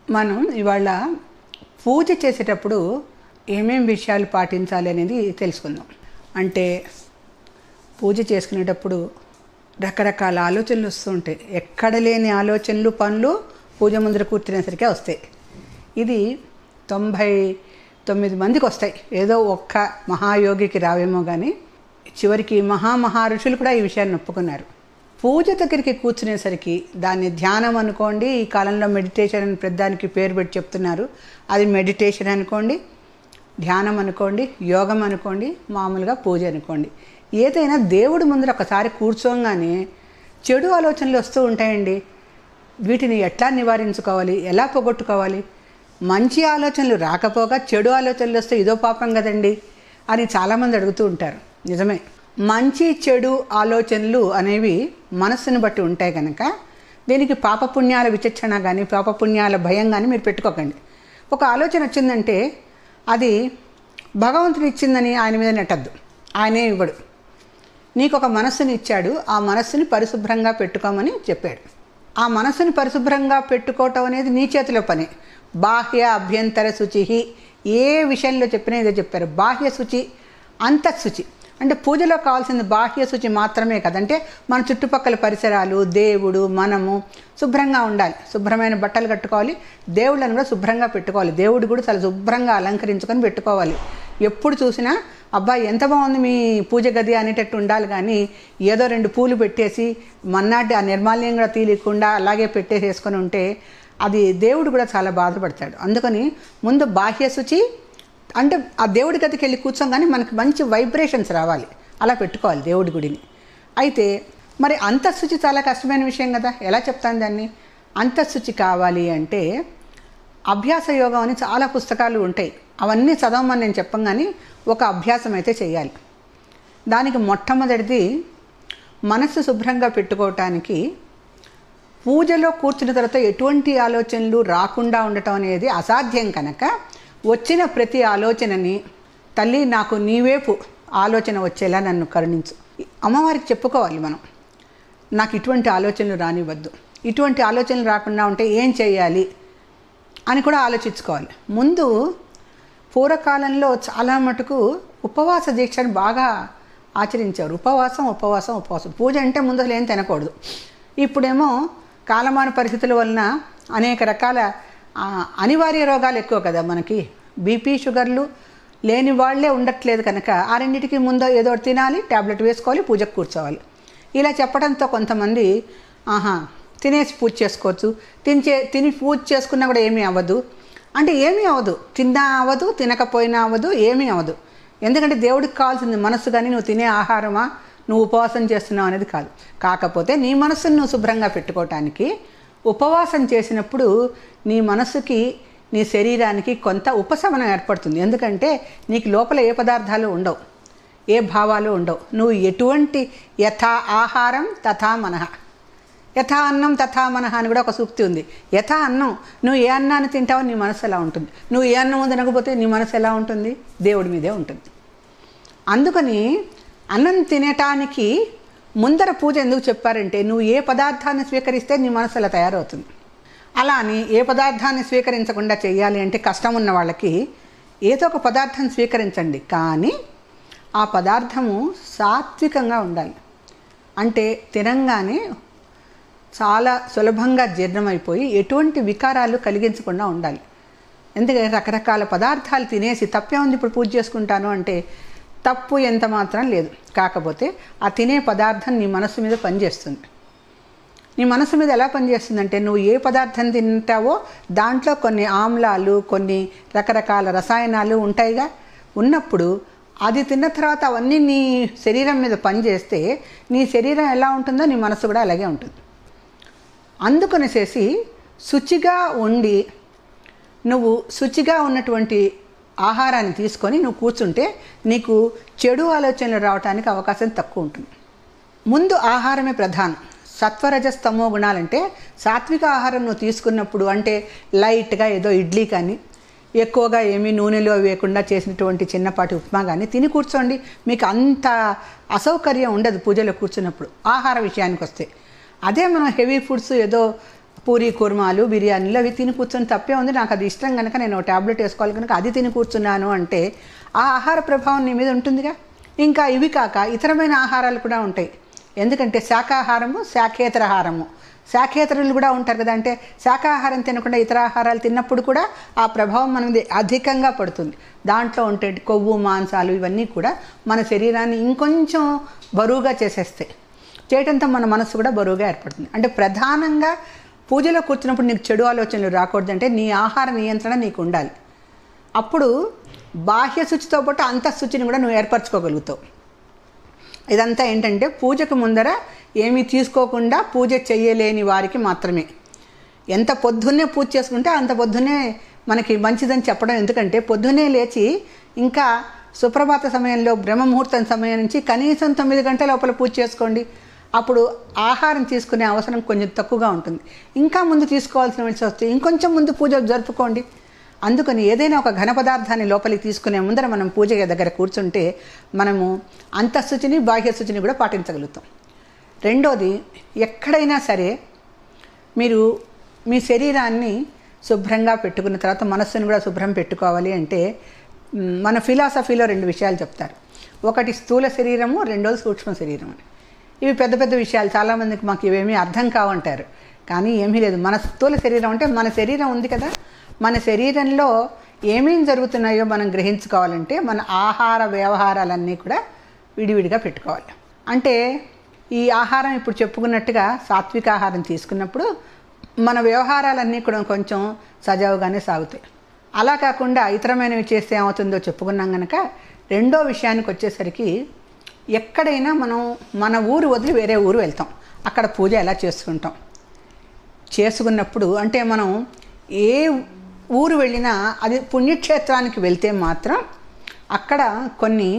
మనం ఇవాళ పూజ చేసేటప్పుడు ఏమేం విషయాలు పాటించాలి అనేది తెలుసుకుందాం అంటే పూజ చేసుకునేటప్పుడు రకరకాల ఆలోచనలు వస్తూ ఉంటాయి ఎక్కడ లేని ఆలోచనలు పనులు పూజ ముందర కూర్చునేసరికి వస్తాయి ఇది తొంభై తొమ్మిది మందికి వస్తాయి ఏదో ఒక్క మహాయోగికి రావేమో కానీ చివరికి మహామహా ఋషులు కూడా ఈ విషయాన్ని ఒప్పుకున్నారు పూజ దగ్గరికి కూర్చునేసరికి దాన్ని ధ్యానం అనుకోండి ఈ కాలంలో మెడిటేషన్ అని పెద్దానికి పేరు పెట్టి చెప్తున్నారు అది మెడిటేషన్ అనుకోండి ధ్యానం అనుకోండి యోగం అనుకోండి మామూలుగా పూజ అనుకోండి ఏదైనా దేవుడి ముందర ఒకసారి కూర్చోగానే చెడు ఆలోచనలు వస్తూ ఉంటాయండి వీటిని ఎట్లా నివారించుకోవాలి ఎలా పోగొట్టుకోవాలి మంచి ఆలోచనలు రాకపోగా చెడు ఆలోచనలు వస్తే ఇదో పాపం కదండి అని చాలామంది అడుగుతూ ఉంటారు నిజమే మంచి చెడు ఆలోచనలు అనేవి మనస్సును బట్టి ఉంటాయి కనుక దీనికి పాపపుణ్యాల విచక్షణ కానీ పాపపుణ్యాల భయం కానీ మీరు పెట్టుకోకండి ఒక ఆలోచన వచ్చిందంటే అది భగవంతుడు ఇచ్చిందని ఆయన మీద నెట్టద్దు ఆయనే ఇవ్వడు నీకు ఒక మనస్సుని ఇచ్చాడు ఆ మనస్సుని పరిశుభ్రంగా పెట్టుకోమని చెప్పాడు ఆ మనస్సుని పరిశుభ్రంగా పెట్టుకోవటం అనేది నీ చేతిలో పని బాహ్య అభ్యంతర శుచి ఏ విషయంలో చెప్పినా ఇదే చెప్పారు బాహ్య శుచి అంతఃశుచి అంటే పూజలో కావాల్సింది బాహ్య శుచి మాత్రమే కదంటే మన చుట్టుపక్కల పరిసరాలు దేవుడు మనము శుభ్రంగా ఉండాలి శుభ్రమైన బట్టలు కట్టుకోవాలి దేవుళ్ళని కూడా శుభ్రంగా పెట్టుకోవాలి దేవుడు కూడా చాలా శుభ్రంగా అలంకరించుకొని పెట్టుకోవాలి ఎప్పుడు చూసినా అబ్బా ఎంత బాగుంది మీ పూజ గది అనేటట్టు ఉండాలి కానీ ఏదో రెండు పూలు పెట్టేసి మన్నాటి ఆ నిర్మాల్యం కూడా తీయకుండా అలాగే పెట్టేసేసుకొని ఉంటే అది దేవుడు కూడా చాలా బాధపడతాడు అందుకని ముందు బాహ్య శుచి అంటే ఆ దేవుడి గదికి వెళ్ళి కూర్చోగానే మనకి మంచి వైబ్రేషన్స్ రావాలి అలా పెట్టుకోవాలి దేవుడి గుడిని అయితే మరి అంతఃశుచి చాలా కష్టమైన విషయం కదా ఎలా చెప్తాను దాన్ని అంతఃశుచి కావాలి అంటే అభ్యాస యోగం అని చాలా పుస్తకాలు ఉంటాయి అవన్నీ చదవమని నేను చెప్పం కానీ ఒక అభ్యాసం అయితే చేయాలి దానికి మొట్టమొదటిది మనస్సు శుభ్రంగా పెట్టుకోవటానికి పూజలో కూర్చున్న తర్వాత ఎటువంటి ఆలోచనలు రాకుండా ఉండటం అనేది అసాధ్యం కనుక వచ్చిన ప్రతి ఆలోచనని తల్లి నాకు నీవేపు ఆలోచన వచ్చేలా నన్ను కరుణించు అమ్మవారికి చెప్పుకోవాలి మనం నాకు ఇటువంటి ఆలోచనలు రానివ్వద్దు ఇటువంటి ఆలోచనలు రాకుండా ఉంటే ఏం చేయాలి అని కూడా ఆలోచించుకోవాలి ముందు పూర్వకాలంలో చాలా మటుకు ఉపవాస దీక్షను బాగా ఆచరించారు ఉపవాసం ఉపవాసం ఉపవాసం పూజ అంటే ముందు అసలు ఏం తినకూడదు ఇప్పుడేమో కాలమాన పరిస్థితుల వలన అనేక రకాల ఆ, అనివార్య రోగాలు ఎక్కువ కదా మనకి బీపీ షుగర్లు లేని వాళ్ళే ఉండట్లేదు కనుక ఆ రెండింటికి ముందు ఏదో ఒకటి తినాలి ట్యాబ్లెట్ వేసుకోవాలి పూజకు కూర్చోవాలి ఇలా చెప్పడంతో కొంతమంది ఆహా తినేసి పూజ చేసుకోవచ్చు తినిచే తిని పూజ చేసుకున్నా కూడా ఏమీ అవ్వదు అంటే ఏమీ అవ్వదు తిన్నా అవ్వదు తినకపోయినా అవ్వదు ఏమీ అవ్వదు ఎందుకంటే దేవుడికి కావాల్సింది మనస్సు కానీ నువ్వు తినే ఆహారమా నువ్వు ఉపవాసం చేస్తున్నావు అనేది కాదు కాకపోతే నీ మనస్సును నువ్వు శుభ్రంగా పెట్టుకోవటానికి ఉపవాసం చేసినప్పుడు నీ మనస్సుకి నీ శరీరానికి కొంత ఉపశమనం ఏర్పడుతుంది ఎందుకంటే నీకు లోపల ఏ పదార్థాలు ఉండవు ఏ భావాలు ఉండవు నువ్వు ఎటువంటి యథా ఆహారం తథా మనః యథా అన్నం తథా మనః అని కూడా ఒక సూక్తి ఉంది యథా అన్నం నువ్వు ఏ అన్నాన్ని తింటావో నీ మనసు ఎలా ఉంటుంది నువ్వు ఏ అన్నం తినకపోతే నీ మనసు ఎలా ఉంటుంది దేవుడి మీదే ఉంటుంది అందుకని అన్నం తినటానికి ముందర పూజ ఎందుకు చెప్పారంటే నువ్వు ఏ పదార్థాన్ని స్వీకరిస్తే నీ మనసు అలా తయారవుతుంది అలా అని ఏ పదార్థాన్ని స్వీకరించకుండా చేయాలి అంటే కష్టం ఉన్న వాళ్ళకి ఏదో ఒక పదార్థం స్వీకరించండి కానీ ఆ పదార్థము సాత్వికంగా ఉండాలి అంటే తినంగానే చాలా సులభంగా జీర్ణమైపోయి ఎటువంటి వికారాలు కలిగించకుండా ఉండాలి ఎందుకంటే రకరకాల పదార్థాలు తినేసి తప్పే ఉంది ఇప్పుడు పూజ చేసుకుంటాను అంటే తప్పు ఎంత మాత్రం లేదు కాకపోతే ఆ తినే పదార్థం నీ మనసు మీద పనిచేస్తుంది నీ మనసు మీద ఎలా పనిచేస్తుందంటే నువ్వు ఏ పదార్థం తింటావో దాంట్లో కొన్ని ఆమ్లాలు కొన్ని రకరకాల రసాయనాలు ఉంటాయిగా ఉన్నప్పుడు అది తిన్న తర్వాత అవన్నీ నీ శరీరం మీద పనిచేస్తే నీ శరీరం ఎలా ఉంటుందో నీ మనసు కూడా అలాగే ఉంటుంది అందుకనేసేసి శుచిగా ఉండి నువ్వు శుచిగా ఉన్నటువంటి ఆహారాన్ని తీసుకొని నువ్వు కూర్చుంటే నీకు చెడు ఆలోచనలు రావడానికి అవకాశం తక్కువ ఉంటుంది ముందు ఆహారమే ప్రధానం సత్వరజస్తమో గుణాలంటే సాత్విక ఆహారం నువ్వు తీసుకున్నప్పుడు అంటే లైట్గా ఏదో ఇడ్లీ కానీ ఎక్కువగా ఏమీ నూనెలో వేయకుండా చేసినటువంటి చిన్నపాటి ఉప్మా కానీ తిని కూర్చోండి మీకు అంత అసౌకర్యం ఉండదు పూజలో కూర్చున్నప్పుడు ఆహార విషయానికి వస్తే అదే మనం హెవీ ఫుడ్స్ ఏదో పూరి కుర్మాలు బిర్యానీలు అవి తిని కూర్చొని తప్పే ఉంది నాకు అది ఇష్టం కనుక నేను ట్యాబ్లెట్ వేసుకోవాలి కనుక అది తిని కూర్చున్నాను అంటే ఆ ఆహార ప్రభావం నీ మీద ఉంటుందిగా ఇంకా ఇవి కాక ఇతరమైన ఆహారాలు కూడా ఉంటాయి ఎందుకంటే శాకాహారము శాఖేతర ఆహారము శాఖేతరులు కూడా ఉంటారు కదా అంటే శాకాహారం తినకుండా ఇతర ఆహారాలు తిన్నప్పుడు కూడా ఆ ప్రభావం మన మీద అధికంగా పడుతుంది దాంట్లో ఉంటే కొవ్వు మాంసాలు ఇవన్నీ కూడా మన శరీరాన్ని ఇంకొంచెం బరువుగా చేసేస్తాయి చేయటంతో మన మనసు కూడా బరువుగా ఏర్పడుతుంది అంటే ప్రధానంగా పూజలో కూర్చున్నప్పుడు నీకు చెడు ఆలోచనలు రాకూడదంటే నీ ఆహార నియంత్రణ నీకు ఉండాలి అప్పుడు బాహ్య శుచితో పాటు అంతఃశుచిని కూడా నువ్వు ఏర్పరచుకోగలుగుతావు ఇదంతా ఏంటంటే పూజకు ముందర ఏమీ తీసుకోకుండా పూజ చేయలేని వారికి మాత్రమే ఎంత పొద్దున్నే పూజ చేసుకుంటే అంత పొద్దున్నే మనకి మంచిదని చెప్పడం ఎందుకంటే పొద్దున్నే లేచి ఇంకా సుప్రభాత సమయంలో బ్రహ్మముహూర్తం సమయం నుంచి కనీసం తొమ్మిది గంటల లోపల పూజ చేసుకోండి అప్పుడు ఆహారం తీసుకునే అవసరం కొంచెం తక్కువగా ఉంటుంది ఇంకా ముందు తీసుకోవాల్సిన వస్తే ఇంకొంచెం ముందు పూజ జరుపుకోండి అందుకని ఏదైనా ఒక ఘన పదార్థాన్ని లోపలికి తీసుకునే ముందర మనం పూజ దగ్గర కూర్చుంటే మనము అంతఃశుచిని బాహ్య శుచిని కూడా పాటించగలుగుతాం రెండోది ఎక్కడైనా సరే మీరు మీ శరీరాన్ని శుభ్రంగా పెట్టుకున్న తర్వాత మనస్సును కూడా శుభ్రం పెట్టుకోవాలి అంటే మ్, మన ఫిలాసఫీలో రెండు విషయాలు చెప్తారు ఒకటి స్థూల శరీరము రెండోది సూక్ష్మ శరీరం అని ఇవి పెద్ద పెద్ద విషయాలు చాలామందికి మాకు ఇవేమీ అర్థం కావంటారు కానీ ఏమీ లేదు మన స్థూల శరీరం అంటే మన శరీరం ఉంది కదా మన శరీరంలో ఏమేం జరుగుతున్నాయో మనం గ్రహించుకోవాలంటే మన ఆహార వ్యవహారాలన్నీ కూడా విడివిడిగా పెట్టుకోవాలి అంటే ఈ ఆహారం ఇప్పుడు చెప్పుకున్నట్టుగా సాత్విక ఆహారం తీసుకున్నప్పుడు మన వ్యవహారాలన్నీ కూడా కొంచెం సజావుగానే సాగుతాయి అలా కాకుండా ఇతరమైనవి చేస్తే ఏమవుతుందో చెప్పుకున్నాం కనుక రెండో విషయానికి వచ్చేసరికి ఎక్కడైనా మనం మన ఊరు వదిలి వేరే ఊరు వెళ్తాం అక్కడ పూజ ఎలా చేసుకుంటాం చేసుకున్నప్పుడు అంటే మనం ఏ ఊరు వెళ్ళినా అది పుణ్యక్షేత్రానికి వెళ్తే మాత్రం అక్కడ కొన్ని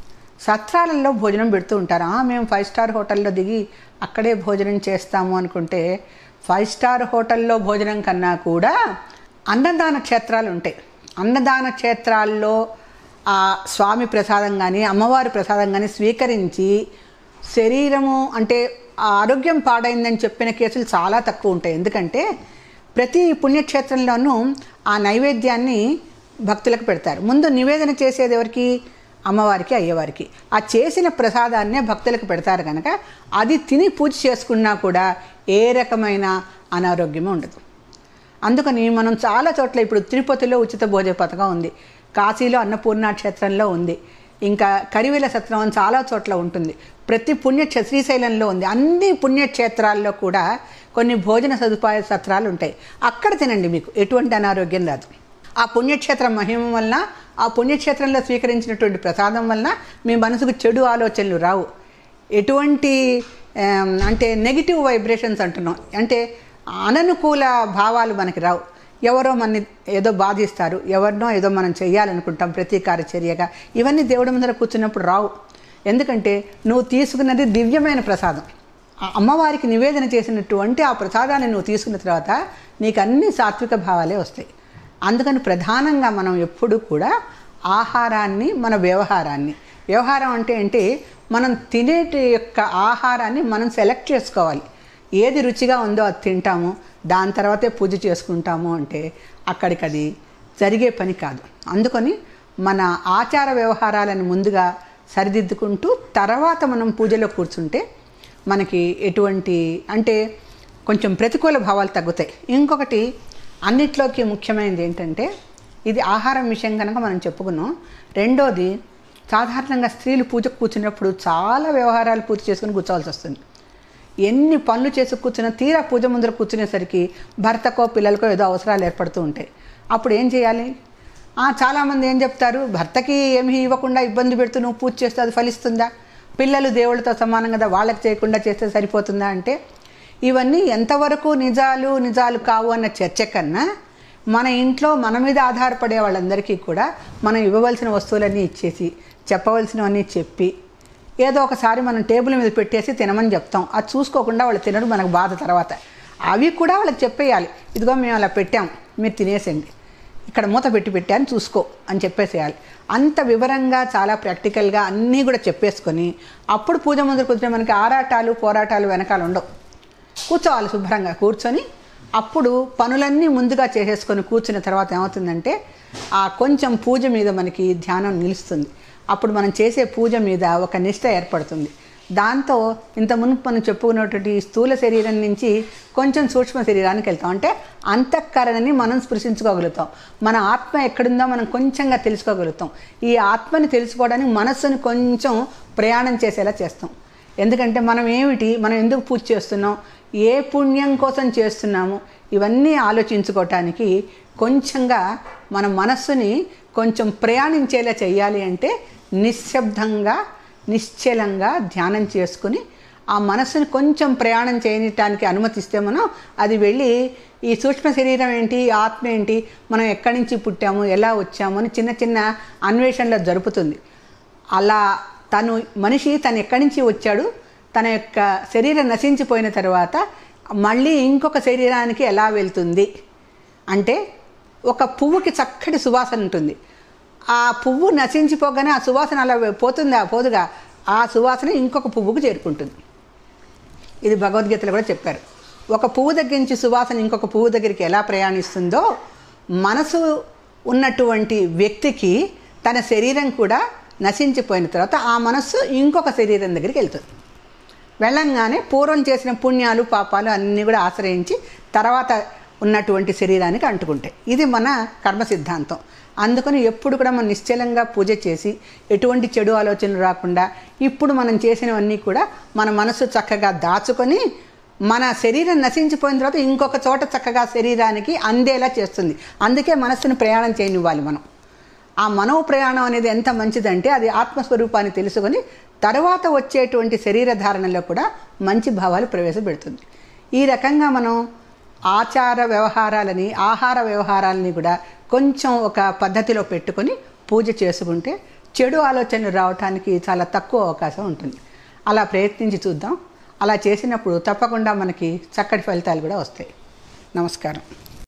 సత్రాలలో భోజనం పెడుతూ ఉంటారు "ఆ, మేము ఫైవ్ స్టార్ హోటల్లో దిగి అక్కడే భోజనం చేస్తాము అనుకుంటే ఫైవ్ స్టార్ హోటల్లో భోజనం కన్నా కూడా అన్నదాన క్షేత్రాలు ఉంటాయి అన్నదాన క్షేత్రాల్లో ఆ స్వామి ప్రసాదం కానీ అమ్మవారి ప్రసాదం కానీ స్వీకరించి శరీరము అంటే ఆ ఆరోగ్యం పాడైందని చెప్పిన కేసులు చాలా తక్కువ ఉంటాయి ఎందుకంటే ప్రతి పుణ్యక్షేత్రంలోనూ ఆ నైవేద్యాన్ని భక్తులకు పెడతారు ముందు నివేదన చేసేది ఎవరికి అమ్మవారికి అయ్యవారికి ఆ చేసిన ప్రసాదాన్నే భక్తులకు పెడతారు కనుక అది తిని పూజ చేసుకున్నా కూడా ఏ రకమైన అనారోగ్యము ఉండదు అందుకని మనం చాలా చోట్ల ఇప్పుడు తిరుపతిలో ఉచిత భోజన పథకం ఉంది కాశీలో అన్నపూర్ణ క్షేత్రంలో ఉంది ఇంకా కరివేల సత్రం అని చాలా చోట్ల ఉంటుంది ప్రతి పుణ్యక్షే శ్రీశైలంలో ఉంది అన్ని పుణ్యక్షేత్రాల్లో కూడా కొన్ని భోజన సదుపాయ సత్రాలు ఉంటాయి అక్కడ తినండి మీకు ఎటువంటి అనారోగ్యం రాదు ఆ పుణ్యక్షేత్ర మహిమ వలన ఆ పుణ్యక్షేత్రంలో స్వీకరించినటువంటి ప్రసాదం వలన మీ మనసుకు చెడు ఆలోచనలు రావు ఎటువంటి ఆమ్, అంటే నెగిటివ్ వైబ్రేషన్స్ అంటున్నాం అంటే అననుకూల భావాలు మనకి రావు ఎవరో మనని ఏదో బాధిస్తారు ఎవరినో ఏదో మనం చేయాలనుకుంటాం ప్రతీకార చర్యగా ఇవన్నీ దేవుడి ముందర కూర్చున్నప్పుడు రావు ఎందుకంటే నువ్వు తీసుకున్నది దివ్యమైన ప్రసాదం ఆ అమ్మవారికి నివేదన చేసినటువంటి ఆ ప్రసాదాన్ని నువ్వు తీసుకున్న తర్వాత నీకు అన్ని సాత్విక భావాలే వస్తాయి అందుకని ప్రధానంగా మనం ఎప్పుడు కూడా ఆహారాన్ని మన వ్యవహారాన్ని వ్యవహారం అంటే ఏంటి మనం తినేటి యొక్క ఆహారాన్ని మనం సెలెక్ట్ చేసుకోవాలి ఏది రుచిగా ఉందో అది తింటాము దాని తర్వాతే పూజ చేసుకుంటాము అంటే అక్కడికి అది జరిగే పని కాదు అందుకని మన ఆచార వ్యవహారాలను ముందుగా సరిదిద్దుకుంటూ తర్వాత మనం పూజలో కూర్చుంటే మనకి ఎటువంటి అంటే కొంచెం ప్రతికూల భావాలు తగ్గుతాయి ఇంకొకటి అన్నిట్లోకి ముఖ్యమైనది ఏంటంటే ఇది ఆహారం విషయం కనుక మనం చెప్పుకున్నాం రెండోది సాధారణంగా స్త్రీలు పూజకు కూర్చున్నప్పుడు చాలా వ్యవహారాలు పూర్తి చేసుకుని కూర్చోవాల్సి వస్తుంది ఎన్ని పనులు చేసి కూర్చున్నా తీరా పూజ ముందర కూర్చునేసరికి భర్తకో పిల్లలకో ఏదో అవసరాలు ఏర్పడుతూ ఉంటాయి అప్పుడు ఏం చేయాలి ఆ, చాలామంది ఏం చెప్తారు భర్తకి ఏమీ ఇవ్వకుండా ఇబ్బంది పెడుతూ నువ్వు పూజ చేస్తే అది ఫలిస్తుందా పిల్లలు దేవుళ్ళతో సమానం కదా వాళ్ళకి చేయకుండా చేస్తే సరిపోతుందా అంటే ఇవన్నీ ఎంతవరకు నిజాలు నిజాలు కావు అన్న చర్చ కన్నా మన ఇంట్లో మన మీద ఆధారపడే వాళ్ళందరికీ కూడా మనం ఇవ్వవలసిన వస్తువులన్నీ ఇచ్చేసి చెప్పవలసినవన్నీ చెప్పి ఏదో ఒకసారి మనం టేబుల్ మీద పెట్టేసి తినమని చెప్తాం అది చూసుకోకుండా వాళ్ళు తినడం మనకు బాధ తర్వాత అవి కూడా వాళ్ళకి చెప్పేయాలి ఇదిగో మేము అలా పెట్టాం మీరు తినేసేయండి ఇక్కడ మూత పెట్టి పెట్టాను చూసుకో అని చెప్పేసేయాలి అంత వివరంగా చాలా ప్రాక్టికల్గా అన్నీ కూడా చెప్పేసుకొని అప్పుడు పూజ ముందు కూర్చొని మనకి ఆరాటాలు పోరాటాలు వెనకాల ఉండవు కూర్చోవాలి శుభ్రంగా కూర్చొని అప్పుడు పనులన్నీ ముందుగా చేసేసుకొని కూర్చున్న తర్వాత ఏమవుతుందంటే ఆ కొంచెం పూజ మీద మనకి ధ్యానం నిలుస్తుంది అప్పుడు మనం చేసే పూజ మీద ఒక నిష్ట ఏర్పడుతుంది దాంతో ఇంత మునుపు మనం చెప్పుకున్నటువంటి స్థూల శరీరం నుంచి కొంచెం సూక్ష్మ శరీరానికి వెళ్తాం అంటే అంతఃకరణని మనం స్పృశించుకోగలుగుతాం మన ఆత్మ ఎక్కడుందో మనం కొంచెంగా తెలుసుకోగలుగుతాం ఈ ఆత్మని తెలుసుకోవడానికి మనస్సుని కొంచెం ప్రయాణం చేసేలా చేస్తాం ఎందుకంటే మనం ఏమిటి మనం ఎందుకు పూజ చేస్తున్నాం ఏ పుణ్యం కోసం చేస్తున్నాము ఇవన్నీ ఆలోచించుకోవటానికి కొంచెంగా మన మనస్సుని కొంచెం ప్రయాణించేలా చేయాలి అంటే నిశ్శబ్దంగా నిశ్చలంగా ధ్యానం చేసుకుని ఆ మనసుని కొంచెం ప్రయాణం చేయటానికి అనుమతిస్తే మనం అది వెళ్ళి ఈ సూక్ష్మ శరీరం ఏంటి ఈ ఆత్మ ఏంటి మనం ఎక్కడి నుంచి పుట్టాము ఎలా వచ్చాము అని చిన్న చిన్న అన్వేషణలో జరుపుతుంది అలా తను మనిషి తను ఎక్కడి నుంచి వచ్చాడు తన యొక్క శరీరం నశించిపోయిన తర్వాత మళ్ళీ ఇంకొక శరీరానికి ఎలా వెళ్తుంది అంటే ఒక పువ్వుకి చక్కటి సువాసన ఉంటుంది ఆ పువ్వు నశించిపోగానే ఆ సువాసన అలా పోతుందా పోదుగా ఆ సువాసన ఇంకొక పువ్వుకు చేరుకుంటుంది ఇది భగవద్గీతలో కూడా చెప్పారు ఒక పువ్వు దగ్గర నుంచి సువాసన ఇంకొక పువ్వు దగ్గరికి ఎలా ప్రయాణిస్తుందో మనసు ఉన్నటువంటి వ్యక్తికి తన శరీరం కూడా నశించిపోయిన తర్వాత ఆ మనస్సు ఇంకొక శరీరం దగ్గరికి వెళ్తుంది వెళ్ళంగానే పూర్వం చేసిన పుణ్యాలు పాపాలు అన్నీ కూడా ఆశ్రయించి తర్వాత ఉన్నటువంటి శరీరానికి అంటుకుంటాయి ఇది మన కర్మ సిద్ధాంతం అందుకని ఎప్పుడు కూడా మనం నిశ్చలంగా పూజ చేసి ఎటువంటి చెడు ఆలోచనలు రాకుండా ఇప్పుడు మనం చేసినవన్నీ కూడా మన మనసు చక్కగా దాచుకొని మన శరీరం నశించిపోయిన తర్వాత ఇంకొక చోట చక్కగా శరీరానికి అందేలా చేస్తుంది అందుకే మనస్సును ప్రయాణం చేయనివ్వాలి మనం ఆ మనో ప్రయాణం అనేది ఎంత మంచిదంటే అది ఆత్మస్వరూపాన్ని తెలుసుకొని తర్వాత వచ్చేటువంటి శరీర ధారణలో కూడా మంచి భావాలు ప్రవేశపెడుతుంది ఈ రకంగా మనం ఆచార వ్యవహారాలని ఆహార వ్యవహారాలని కూడా కొంచెం ఒక పద్ధతిలో పెట్టుకొని పూజ చేసుకుంటే చెడు ఆలోచనలు రావడానికి చాలా తక్కువ అవకాశం ఉంటుంది అలా ప్రయత్నించి చూద్దాం అలా చేసినప్పుడు తప్పకుండా మనకి చక్కటి ఫలితాలు కూడా వస్తాయి నమస్కారం